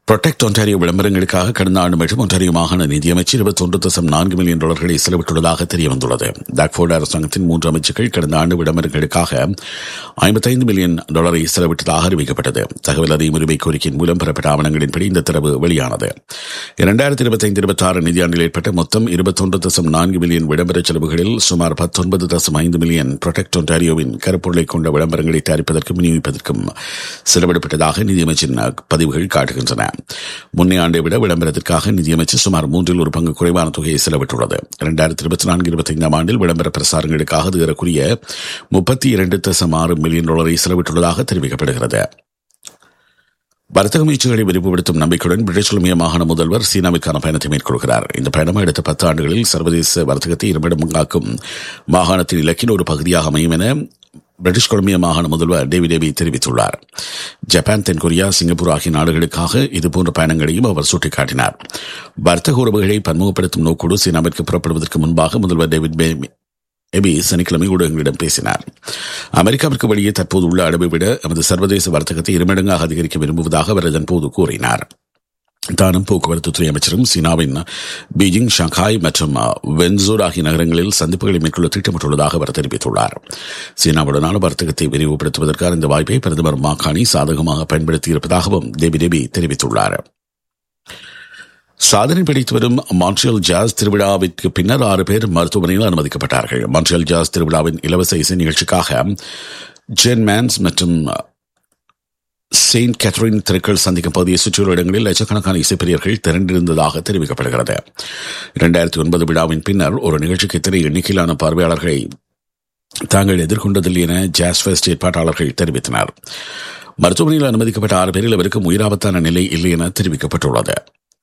protect Ontario விளம்பரங்களுக்காக கடந்த ஆண்டு மட்டும் ஒன்டாரியோ மாகாண நிதியமைச்சர் இருபத்தொன்று தசம் நான்கு மில்லியன் டாலர்களை செலவிட்டுள்ளதாக தெரிய வந்துள்ளது டாக்ஃபோர்டு அரசாங்கத்தின் மூன்று அமைச்சர்கள் கடந்த ஆண்டு விளம்பரங்களுக்காக ஐம்பத்தைந்து மில்லியன் டாலரை செலவிட்டதாக அறிவிக்கப்பட்டது தகவல் அறியும் உரிமை கோரிக்கையின் மூலம் பெறப்பட்ட ஆவணங்களின்படி இந்த தரவு வெளியானது இரண்டாயிரத்தி இருபத்தைந்து இருபத்தி ஆறு நிதியாண்டில் ஏற்பட்ட மொத்தம் இருபத்தொன்று தசம் நான்கு மில்லியன் விளம்பர செலவுகளில் சுமார் பத்தொன்பது தசம் ஐந்து மில்லியன் புரொடெக்ட் ஒன்டாரியோவின் கருப்பொருளை கொண்ட விளம்பரங்களை தயாரிப்பதற்கும் விநியோகிப்பதற்கும் செலவிடப்பட்டதாக நிதியமைச்சின் பதிவுகள் காட்டுகின்றன முன்னே ஆண்டை விட விளம்பரத்திற்காக நிதியமைச்சர் சுமார் மூன்றில் ஒரு பங்கு குறைவான தொகையை செலவிட்டுள்ளது இரண்டாயிரத்தி இருபத்தி நான்கு இருபத்தி ஐந்தாம் ஆண்டில் விளம்பர பிரசாரங்களுக்காக அது ஏறக்குரிய முப்பத்தி இரண்டு தசம் ஆறு மில்லியன் டாலரை செலவிட்டுள்ளதாக தெரிவிக்கப்படுகிறது வர்த்தக முயற்சிகளை விரிவுபடுத்தும் நம்பிக்கையுடன் பிரிட்டிஷ் கொலம்பியா மாகாண முதல்வர் சீனாவிற்கான பயணத்தை மேற்கொள்கிறார் இந்த பயணம் அடுத்த பத்து ஆண்டுகளில் சர்வதேச வர்த்தகத்தை இருமிடமங்காக்கும் மாகாணத்தின் இலக்கின் ஒரு பகுதியாக அமையும் என பிரிட்டிஷ் கொலம்பியா மாகாண முதல்வர் டேவிட் எபி தெரிவித்துள்ளார் ஜப்பான் தென்கொரியா சிங்கப்பூர் ஆகிய நாடுகளுக்காக இதுபோன்ற பயணங்களையும் அவர் சுட்டிக்காட்டினார் வர்த்தக உறவுகளை பன்முகப்படுத்தும் நோக்கோடு சீனாவிற்கு புறப்படுவதற்கு முன்பாக முதல்வர் டேவிட் எபி சனிக்கிழமை ஊடகங்களிடம் பேசினார் அமெரிக்காவிற்கு வெளியே தற்போது உள்ள அளவை விட நமது சர்வதேச வர்த்தகத்தை இருமடங்காக அதிகரிக்க விரும்புவதாக அவர் அதன்போது கூறினார் தானும் போக்குவரத்து துறை அமைச்சரும் சீனாவின் பீஜிங் ஷாங்காய் மற்றும் வென்சூர் ஆகிய நகரங்களில் சந்திப்புகளை மேற்கொள்ள திட்டமிட்டுள்ளதாக அவர் தெரிவித்துள்ளார் சீனாவுடனான வர்த்தகத்தை விரிவுபடுத்துவதற்கான இந்த வாய்ப்பை பிரதமர் மாகாணி சாதகமாக பயன்படுத்தியிருப்பதாகவும் தேவி தேவி தெரிவித்துள்ளார் சாதனை படைத்து வரும் மான்ட்ரியல் ஜாஸ் திருவிழாவிற்கு பின்னர் ஆறு பேர் மருத்துவமனையில் அனுமதிக்கப்பட்டார்கள் மான்ட்ரியல் ஜாஸ் திருவிழாவின் இலவச இசை நிகழ்ச்சிக்காக ஜென் மேன்ஸ் மற்றும் செயின்ட் கேத்ரின் தெருக்கள் சந்திக்கும் பகுதியை சுற்றியுள்ள இடங்களில் லட்சக்கணக்கான இசைப்பிரியர்கள் திரண்டிருந்ததாக தெரிவிக்கப்படுகிறது இரண்டாயிரத்தி ஒன்பது விழாவின் பின்னர் ஒரு நிகழ்ச்சிக்கு இத்தனை எண்ணிக்கையிலான பார்வையாளர்களை தாங்கள் எதிர்கொண்டதில்லை என ஜாஸ் ஃபெஸ்ட் ஏற்பாட்டாளர்கள் தெரிவித்தனர் மருத்துவமனையில் அனுமதிக்கப்பட்ட ஆறு பேரில் அவருக்கும் உயிராபத்தான நிலை இல்லை என தெரிவிக்கப்பட்டுள்ளது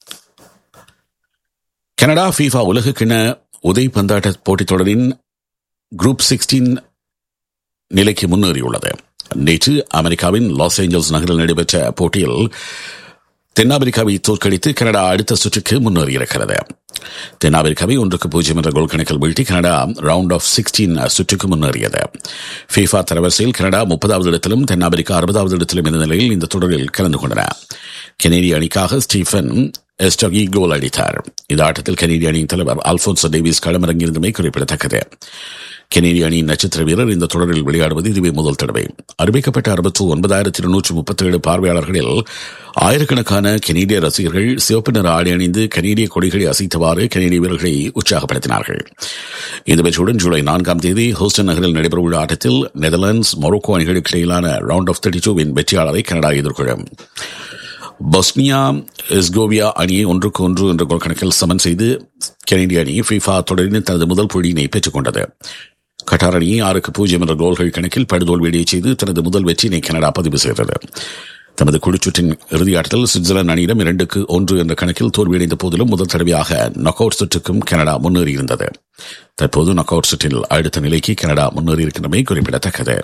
கனடா ஃபீஃபா உலக கிண உதய் பந்தாட்ட போட்டித் தொடரின் குரூப் சிக்ஸ்டீன் நிலைக்கு முன்னேறியுள்ளது நேற்று அமெரிக்காவின் லாஸ் ஏஞ்சல்ஸ் நகரில் நடைபெற்ற போட்டியில் தென்னாப்பிரிக்காவை தோற்கடித்து கனடா அடுத்த சுற்றுக்கு முன்னேறியிருக்கிறது தென்னாப்பிரிக்காவை ஒன்றுக்கு பூஜ்ஜியம் என்ற கோல் கணக்கில் வீழ்த்தி கனடா ரவுண்ட் ஆஃப் சிக்ஸ்டீன் சுற்றுக்கு முன்னேறியது ஃபீஃபா தரவரிசையில் கனடா முப்பதாவது இடத்திலும் தென்னாப்பிரிக்கா அறுபதாவது இடத்திலும் இருந்த நிலையில் இந்த தொடரில் கலந்து கொண்டன கெனேடிய அணிக்காக ஸ்டீஃபன் எஸ்டகி கோல் அடித்தார் இந்த ஆட்டத்தில் கனேடிய அணியின் தலைவர் அல்போன்சோ டேவிஸ் களமிறங்கியிருந்தமை குறிப்பிடத்தக்கது கெனேடிய அணியின் நட்சத்திர வீரர் இந்த தொடரில் விளையாடுவது இதுவே முதல் தடவை அறிவிக்கப்பட்ட அறுபத்து ஒன்பதாயிரத்தி இருநூற்று முப்பத்தி ஏழு பார்வையாளர்களில் ஆயிரக்கணக்கான கெனேடிய ரசிகர்கள் சிவப்பு நிற ஆடை அணிந்து கனேடிய கொடிகளை அசைத்தவாறு கனேடிய வீரர்களை உற்சாகப்படுத்தினார்கள் இந்த வெற்றியுடன் ஜூலை நான்காம் தேதி ஹூஸ்டன் நகரில் நடைபெறவுள்ள ஆட்டத்தில் நெதர்லாந்து மொரோக்கோ அணிகளுக்கு இடையிலான ரவுண்ட் ஆஃப் தேர்ட்டி டூவின் வெற்றியாளரை கனடா எதிர்கொள்ளும் பொஸ்னியா எஸ்கோவியா அணியை ஒன்றுக்கு ஒன்று என்ற கோல் கணக்கில் சமன் செய்து கனேடிய அணி ஃபிஃபா தொடரின் தனது முதல் புள்ளியினை பெற்றுக் கொண்டது கட்டார் அணியை ஆறுக்கு பூஜ்ஜியம் என்ற கோல்கள் கணக்கில் படுதோல்வியடைய செய்து தனது முதல் வெற்றியினை கனடா பதிவு செய்தது தமது குழுச்சுற்றின் இறுதி ஆட்டத்தில் சுவிட்சர்லாந்து அணியிடம் இரண்டுக்கு ஒன்று என்ற கணக்கில் தோல்வியடைந்த போதிலும் முதல் தடவையாக நாக் அவுட் சுற்றுக்கும் கனடா முன்னேறியிருந்தது தற்போது நாக் அவுட் சுற்றில் அடுத்த நிலைக்கு கனடா முன்னேறியிருக்கின்றமை குறிப்பிடத்தக்கது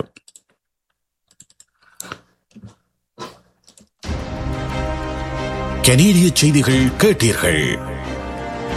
கனேடிய செய்திகள் கேட்டீர்கள்